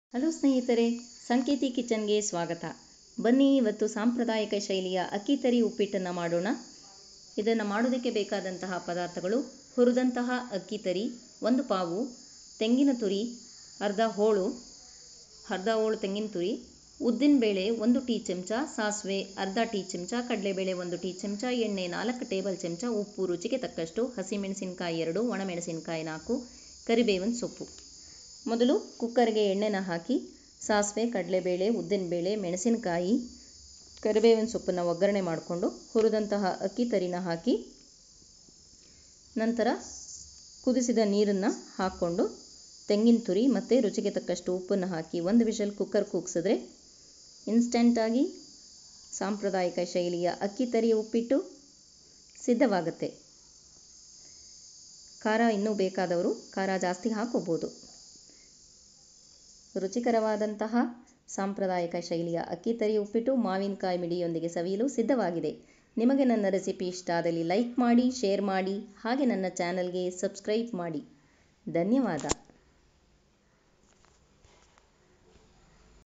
hello ಸ್ನೇಹಿತರೆ ಸಂಕೇತಿ ಕಿಚನ್ಗೆ ಸ್ವಾಗತ ಬನ್ನಿ ಇವತ್ತು ಸಾಂಪ್ರದಾಯಿಕ ಶೈಲಿಯ ಅಕ್ಕಿ ತರಿ ಉಪ್ಪಿಟ್ಟನ್ನು ಮಾಡೋಣ ಇದನ್ನು ಮಾಡೋದಕ್ಕೆ ಬೇಕಾದಂತಹ ಪದಾರ್ಥಗಳು ಹುರಿದಂತಹ ಅಕ್ಕಿ ತರಿ ಒಂದು ಪಾವು ತೆಂಗಿನ ತುರಿ ಅರ್ಧ ಹೋಳು ಅರ್ಧ ಹೋಳು ತೆಂಗಿನ ತುರಿ ಉದ್ದಿನಬೇಳೆ ಒಂದು ಟೀ ಚಮಚ ಸಾಸಿವೆ ಅರ್ಧ ಟೀ ಚಮಚ ಕಡಲೆಬೇಳೆ ಒಂದು ಟೀ ಚಮಚ ಎಣ್ಣೆ ನಾಲ್ಕು ಟೇಬಲ್ ಚಮಚ ಉಪ್ಪು ರುಚಿಗೆ ತಕ್ಕಷ್ಟು ಹಸಿಮೆಣಸಿನಕಾಯಿ ಎರಡು ಒಣಮೆಣಸಿನಕಾಯಿ ನಾಲ್ಕು ಕರಿಬೇವಿನ ಸೊಪ್ಪು ಮೊದಲು ಕುಕ್ಕರ್ಗೆ ಎಣ್ಣೆನ ಹಾಕಿ ಸಾಸಿವೆ ಕಡಲೆಬೇಳೆ ಉದ್ದಿನಬೇಳೆ ಮೆಣಸಿನಕಾಯಿ ಕರಿಬೇವಿನ ಸೊಪ್ಪನ್ನು ಒಗ್ಗರಣೆ ಮಾಡಿಕೊಂಡು ಹುರಿದಂತಹ ಅಕ್ಕಿ ತರಿನ ಹಾಕಿ ನಂತರ ಕುದಿಸಿದ ನೀರನ್ನು ಹಾಕ್ಕೊಂಡು ತೆಂಗಿನ ತುರಿ ಮತ್ತು ರುಚಿಗೆ ತಕ್ಕಷ್ಟು ಉಪ್ಪನ್ನು ಹಾಕಿ ಒಂದು ವಿಷಲ್ ಕುಕ್ಕರ್ ಕೂಗಿಸಿದ್ರೆ ಇನ್ಸ್ಟೆಂಟಾಗಿ ಸಾಂಪ್ರದಾಯಿಕ ಶೈಲಿಯ ಅಕ್ಕಿ ತರಿ ಉಪ್ಪಿಟ್ಟು ಸಿದ್ಧವಾಗುತ್ತೆ ಖಾರ ಇನ್ನೂ ಬೇಕಾದವರು ಖಾರ ಜಾಸ್ತಿ ಹಾಕೋಬೋದು ರುಚಿಕರವಾದಂತಹ ಸಾಂಪ್ರದಾಯಿಕ ಶೈಲಿಯ ಅಕ್ಕಿ ತರಿ ಉಪ್ಪಿಟ್ಟು ಮಾವಿನಕಾಯಿ ಮಿಡಿಯೊಂದಿಗೆ ಸವಿಯಲು ಸಿದ್ಧವಾಗಿದೆ ನಿಮಗೆ ನನ್ನ ರೆಸಿಪಿ ಇಷ್ಟ ಆದಲ್ಲಿ ಲೈಕ್ ಮಾಡಿ ಶೇರ್ ಮಾಡಿ ಹಾಗೆ ನನ್ನ ಚಾನಲ್ಗೆ ಸಬ್ಸ್ಕ್ರೈಬ್ ಮಾಡಿ ಧನ್ಯವಾದ